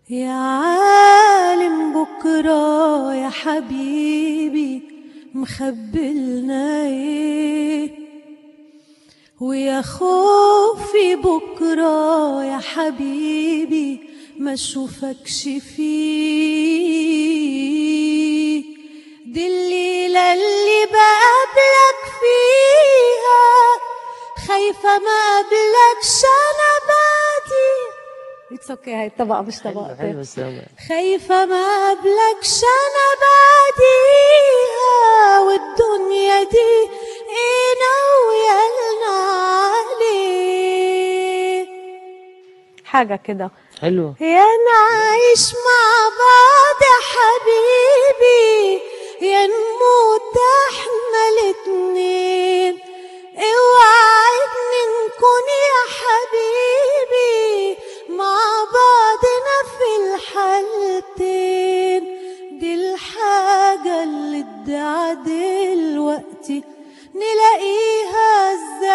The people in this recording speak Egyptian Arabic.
يا عالم بكرة يا حبيبي مخبلنا ايه ويا خوفي بكرة يا حبيبي ما اشوفكش فيه دي الليلة اللي بقابلك فيها خايفة ما قابلكش أنا بعدي اتس اوكي هاي الطبقة مش حلو طبقتين حلو السلام خايفة ما قابلكش أنا بعديها والدنيا دي إيه ناويالنا عليه حاجة كده حلو يا نعيش مع بعض يا حبيبي يا نموت احنا الاتنين اوعدني نكون يا حبيبي مع بعضنا في الحالتين دي الحاجة اللي ادعى دلوقتي نلاقيها ازاي